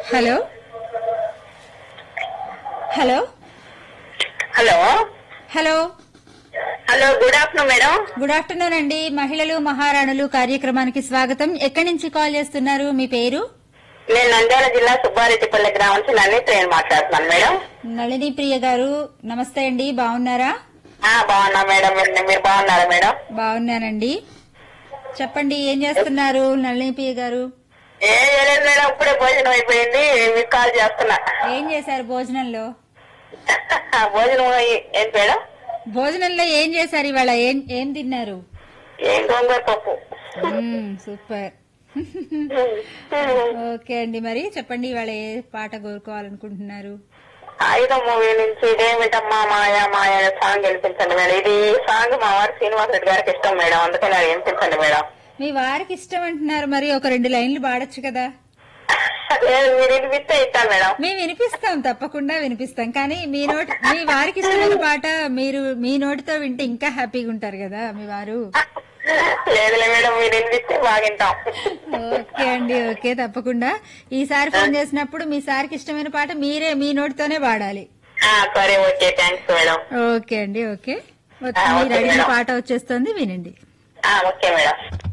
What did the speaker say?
Hello hello hello hello hello good afternoon madam good afternoon అండి మహిళలు మహారాణులు కార్యక్రమానికి స్వాగతం ఎక్కడి నుంచి కాల్ చేస్తున్నారు మీ పేరు నేను నంద్యాల జిల్లా సుబ్బారెడ్డిపల్లి గ్రామం నుంచి నన్ను ట్రైన్ మాట్లాడుతున్నాను మేడం నళిని ప్రియ గారు నమస్తే అండి బాగున్నారా ఆ బాగున్నా మేడం మీరు మీరు బాగున్నారా మేడం బాగున్నానండి చెప్పండి ఏం చేస్తున్నారు నళిని ప్రియ గారు ఏం చేయలేదు మేడం ఇప్పుడే భోజనం అయిపోయింది మీకు కాల్ చేస్తున్నా ఏం చేశారు భోజనంలో భోజనం అయ్యి- ఏంటి మేడం భోజనంలో ఏం చేశారు ఇవాళ ఏం ఏం తిన్నారు ఏం గోంగూర పప్పు మ్మ్, సూపర్ ఓకే అండి మరి చెప్పండి ఇవాళ ఏ పాట కోరుకోవాలనుకుంటున్నారు ఆయుధం మూవీ నుంచి ఇదేమిటమ్మా మాయా మాయా అనే సాంగ్ వినిపించండి మేడం ఇది ఈ సాంగ్ మా వారి శ్రీనివాస్ రెడ్డి గారికి ఇష్టం మేడం అందుకని అది వినిపించండి మేడం మీ వారికి ఇష్టం అంటున్నారు మరి ఒక రెండు లైన్లు పాడొచ్చు కదా లేదు మీరు వినిపిస్తే ఇస్తాను మేడం మేము వినిపిస్తాం తప్పకుండా వినిపిస్తాం కానీ మీ నోటి మీ వారికి ఇష్టమైన పాట మీరు మీ నోటితో వింటే ఇంకా హ్యాపీగా ఉంటారు కదా మీ వారు లేదులే మేడం మీరు వినిపిస్తే బాగా వింటాం ఓకే అండి ఓకే తప్పకుండా ఈసారి ఫోన్ చేసినప్పుడు మీ సార్కి ఇష్టమైన పాట మీరే మీ నోటితోనే పాడాలి ఆ, సరే ఓకే థ్యాంక్స్ మేడం ఓకే అండి ఓకే ఆ, ఓకే మీరు అడిగిన మేడం. పాట వచ్చేస్తుంది వినండి ఆ, ఓకే మేడం